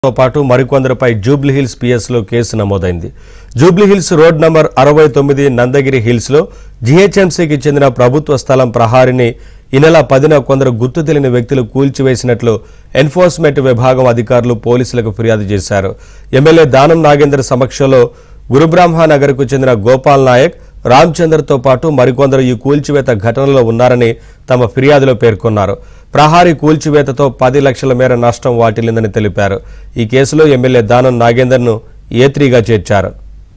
తో పాటు మరికొందరిపై జూబ్లీహిల్స్ పిఎస్లో కేసు నమోదైంది జూబ్లీహిల్స్ రోడ్ నంబర్ అరవై తొమ్మిది నందగిరి హిల్స్లో జీహెచ్ఎంసీకి చెందిన ప్రభుత్వ స్థలం ప్రహారిని ఈ నెల పదిన కొందరు గుర్తు తెలియని వ్యక్తులు కూల్చివేసినట్లు ఎన్ఫోర్స్మెంట్ విభాగం అధికారులు పోలీసులకు ఫిర్యాదు చేశారు ఎమ్మెల్యే దానం నాగేందర్ సమక్షంలో గురుబ్రహ్మనగర్కు చెందిన గోపాల్ నాయక్ రామచందర్తో పాటు మరికొందరు ఈ కూల్చివేత ఘటనలో ఉన్నారని తమ ఫిర్యాదులో పేర్కొన్నారు ప్రహారీ కూల్చివేతతో పది లక్షల మేర నష్టం వాటిల్లిందని తెలిపారు ఈ కేసులో ఎమ్మెల్యే దానం నాగేందర్ను ఏత్రీగా చేర్చారు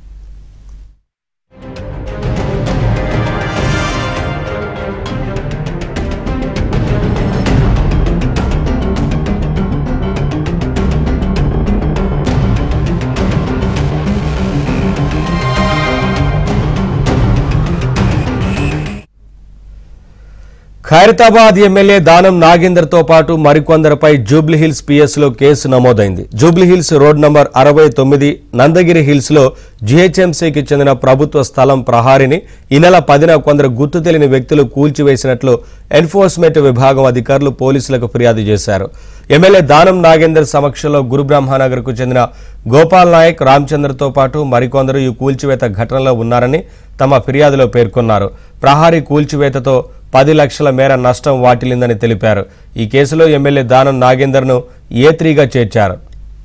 ఖైరతాబాద్ ఎమ్మెల్యే దానం నాగేందర్ తో పాటు మరికొందరిపై జూబ్లీహిల్స్ పిఎస్ లో కేసు నమోదైంది జూబ్లీహిల్స్ రోడ్ నంబర్ అరవై తొమ్మిది నందగిరి హిల్స్ లో జీహెచ్ఎంసీకి చెందిన ప్రభుత్వ స్థలం ప్రహారిని ఈ నెల పదిన కొందరు గుర్తు తెలియని వ్యక్తులు కూల్చివేసినట్లు ఎన్ఫోర్స్మెంట్ విభాగం అధికారులు పోలీసులకు ఫిర్యాదు చేశారు ఎమ్మెల్యే దానం నాగేందర్ సమక్షంలో గురుబ్రహ్మనగర్ కు చెందిన గోపాల్ నాయక్ రామచంద్రతో పాటు మరికొందరు ఈ కూల్చివేత ఘటనలో ఉన్నారని తమ ఫిర్యాదులో పేర్కొన్నారు ప్రహారీ కూల్చివేతతో పది లక్షల మేర నష్టం వాటిల్లిందని తెలిపారు ఈ కేసులో ఎమ్మెల్యే దానం నాగేందర్ను ఏ త్రీగా చేర్చారు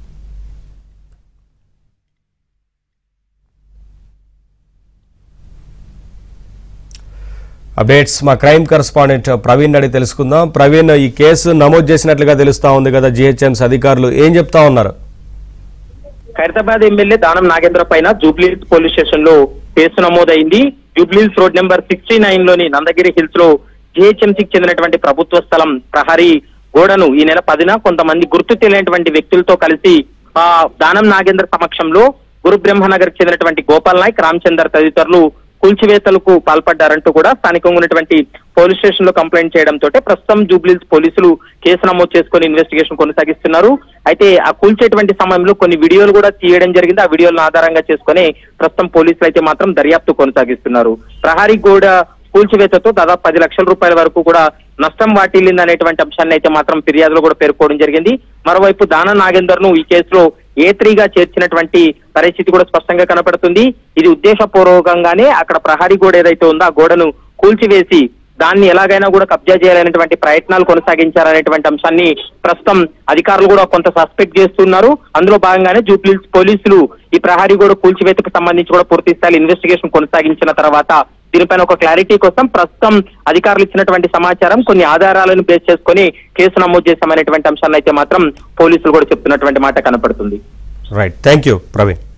అప్డేట్స్ మా క్రైమ్ కరస్పాండెంట్ ప్రవీణ్ అడిగి తెలుసుకుందాం ప్రవీణ్ ఈ కేసు నమోదు చేసినట్లుగా తెలుస్తా ఉంది కదా జిహెచ్ఎంసీ అధికారులు ఏం చెప్తా ఉన్నారు ఖైరతాబాద్ ఎమ్మెల్యే దానం నాగేంద్ర పైన జూబ్లీహిల్స్ పోలీస్ స్టేషన్ లో కేసు నమోదైంది Jubilee Hills road number sixty nine లోని నందగిరి హిల్స్ లో జిహెచ్ఎంసీకి చెందినటువంటి ప్రభుత్వ స్థలం ప్రహరీ గోడను ఈ నెల పదిన కొంతమంది గుర్తు తెలియనటువంటి వ్యక్తులతో కలిసి ఆ దానం నాగేంద్ర సమక్షంలో గురు బ్రహ్మనగర్ చెందినటువంటి గోపాల్ నాయక్ రామచందర్ తదితరులు కూల్చివేతలకు పాల్పడ్డారంటూ కూడా స్థానికంగా ఉన్నటువంటి పోలీస్ స్టేషన్ లో కంప్లైంట్ చేయడంతో ప్రస్తుతం జూబ్లీస్ పోలీసులు కేసు నమోదు చేసుకుని ఇన్వెస్టిగేషన్ కొనసాగిస్తున్నారు అయితే ఆ కూల్చేటువంటి సమయంలో కొన్ని వీడియోలు కూడా తీయడం జరిగింది ఆ వీడియోలను ఆధారంగా చేసుకుని ప్రస్తుతం పోలీసులు అయితే మాత్రం దర్యాప్తు కొనసాగిస్తున్నారు ప్రహారీ గోడ కూల్చివేతతో దాదాపు పది లక్షల రూపాయల వరకు కూడా నష్టం వాటిల్లింది అనేటువంటి అంశాన్ని అయితే మాత్రం ఫిర్యాదులో కూడా పేర్కోవడం జరిగింది మరోవైపు దాన నాగేందర్ ను ఈ కేసులో ఏ త్రీగా చేర్చినటువంటి పరిస్థితి కూడా స్పష్టంగా కనపడుతుంది ఇది ఉద్దేశపూర్వకంగానే అక్కడ ప్రహారీ గోడ ఏదైతే ఉందో ఆ గోడను కూల్చివేసి దాన్ని ఎలాగైనా కూడా కబ్జా చేయాలనేటువంటి ప్రయత్నాలు కొనసాగించారనేటువంటి అంశాన్ని ప్రస్తుతం అధికారులు కూడా కొంత సస్పెక్ట్ చేస్తున్నారు అందులో భాగంగానే జూబ్లీస్ పోలీసులు ఈ ప్రహారీ గోడ కూల్చివేతకు సంబంధించి కూడా పూర్తి స్థాయి ఇన్వెస్టిగేషన్ కొనసాగించిన తర్వాత దీనిపైన ఒక క్లారిటీ కోసం ప్రస్తుతం అధికారులు ఇచ్చినటువంటి సమాచారం కొన్ని ఆధారాలను బేస్ చేసుకొని కేసు నమోదు చేశామనేటువంటి అంశాన్ని అయితే మాత్రం పోలీసులు కూడా చెప్తున్నటువంటి మాట కనపడుతుంది రైట్ థ్యాంక్ యూ ప్రవీణ్